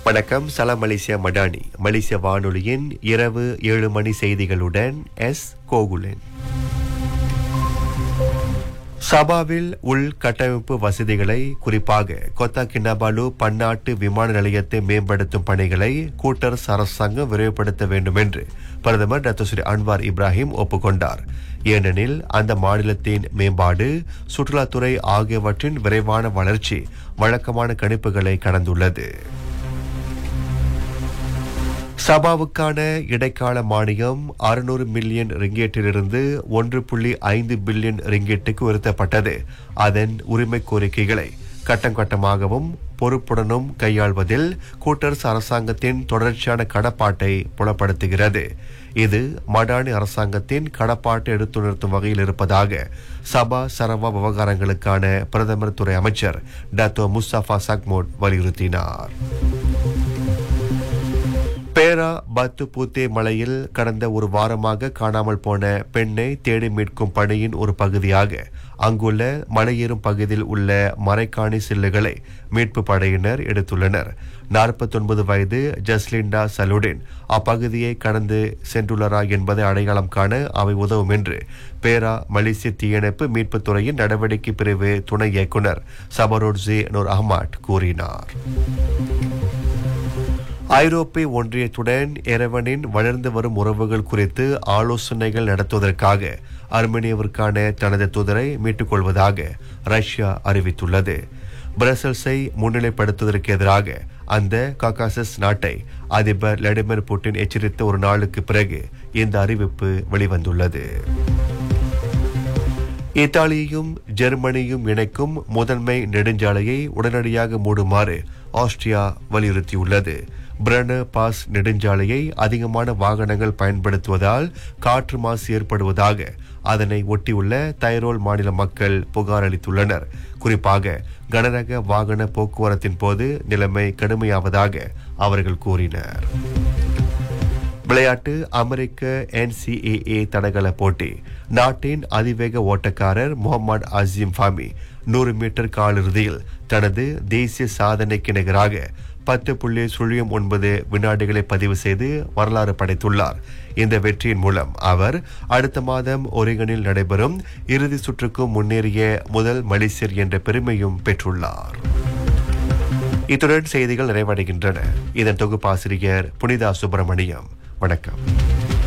வணக்கம் சலாம் மலேசியா மடானி மலேசிய வானொலியின் இரவு ஏழு மணி செய்திகளுடன் எஸ் கோகுலன் சபாவில் உள்கட்டமைப்பு வசதிகளை குறிப்பாக கொத்தா கிண்ணபாலு பன்னாட்டு விமான நிலையத்தை மேம்படுத்தும் பணிகளை கூட்டரசு அரசாங்கம் விரைவுபடுத்த வேண்டும் என்று பிரதமர் டாக்டர் ஸ்ரீ அன்வார் இப்ராஹிம் ஒப்புக்கொண்டார் ஏனெனில் அந்த மாநிலத்தின் மேம்பாடு சுற்றுலாத்துறை ஆகியவற்றின் விரைவான வளர்ச்சி வழக்கமான கணிப்புகளை கடந்துள்ளது சபாவுக்கான இடைக்கால மானியம் அறுநூறு மில்லியன் ரிங்கேட்டிலிருந்து ஒன்று புள்ளி ஐந்து பில்லியன் ரிங்கேட்டுக்கு உயர்த்தப்பட்டது அதன் உரிமை கோரிக்கைகளை கட்டம் கட்டமாகவும் பொறுப்புடனும் கையாள்வதில் கூட்டரசு அரசாங்கத்தின் தொடர்ச்சியான கடப்பாட்டை புலப்படுத்துகிறது இது மடானி அரசாங்கத்தின் கடப்பாட்டை எடுத்து நிறுத்தும் வகையில் இருப்பதாக சபா சரவா விவகாரங்களுக்கான பிரதமர் துறை அமைச்சர் டாத்தோ முஸ்தபா சக்மோட் வலியுறுத்தினார் பேரா பத்து பூத்தே மலையில் கடந்த ஒரு வாரமாக காணாமல் போன பெண்ணை தேடி மீட்கும் பணியின் ஒரு பகுதியாக அங்குள்ள மலையேறும் பகுதியில் உள்ள மறைக்காணி சில்லுகளை மீட்பு படையினர் எடுத்துள்ளனர் 49 வயது ஜஸ்லிண்டா சலுடின் அப்பகுதியை கடந்து சென்றுள்ளரா என்பதை அடையாளம் காண அவை உதவும் என்று பேரா மலேசிய தீயணைப்பு மீட்புத் துறையின் நடவடிக்கை பிரிவு துணை இயக்குனர் சபரோட்ஜி நூர் அஹ்மத் கூறினார் ஐரோப்பிய ஒன்றியத்துடன் எரவனின் வளர்ந்து வரும் உறவுகள் குறித்து ஆலோசனைகள் நடத்துவதற்காக அர்மேனியாவிற்கான தனது தூதரை மீட்டுக் கொள்வதாக ரஷ்யா அறிவித்துள்ளது பிரசல்ஸை முன்னிலைப்படுத்துவதற்கு எதிராக அந்த காகாசஸ் நாட்டை அதிபர் விளாடிமிர் புட்டின் எச்சரித்த ஒரு நாளுக்கு பிறகு இந்த அறிவிப்பு வெளிவந்துள்ளது இத்தாலியையும் ஜெர்மனியும் இணைக்கும் முதன்மை நெடுஞ்சாலையை உடனடியாக மூடுமாறு ஆஸ்திரியா வலியுறுத்தியுள்ளது பிரன பாஸ் நெடுஞ்சாலையை அதிகமான வாகனங்கள் பயன்படுத்துவதால் காற்று மாசு ஏற்படுவதாக அதனை ஒட்டியுள்ள தைரோல் மாநில மக்கள் புகார் அளித்துள்ளனர் குறிப்பாக கனரக வாகன போக்குவரத்தின் போது நிலைமை கடுமையாவதாக அவர்கள் கூறினர் விளையாட்டு அமெரிக்க என்சிஏஏ தடகள போட்டி நாட்டின் அதிவேக ஓட்டக்காரர் முகமது அசீம் ஃபாமி நூறு மீட்டர் காலிறுதியில் தனது தேசிய சாதனைக்கு நிகராக பத்து புள்ளி சுழியம் ஒன்பது வினாடிகளை பதிவு செய்து வரலாறு படைத்துள்ளார் இந்த வெற்றியின் மூலம் அவர் அடுத்த மாதம் ஒரிகனில் நடைபெறும் இறுதி சுற்றுக்கு முன்னேறிய முதல் மலேசியர் என்ற பெருமையும் பெற்றுள்ளார் இத்துடன் செய்திகள் நிறைவடைகின்றன இதன் தொகுப்பாசிரியர் புனிதா சுப்பிரமணியம் வணக்கம்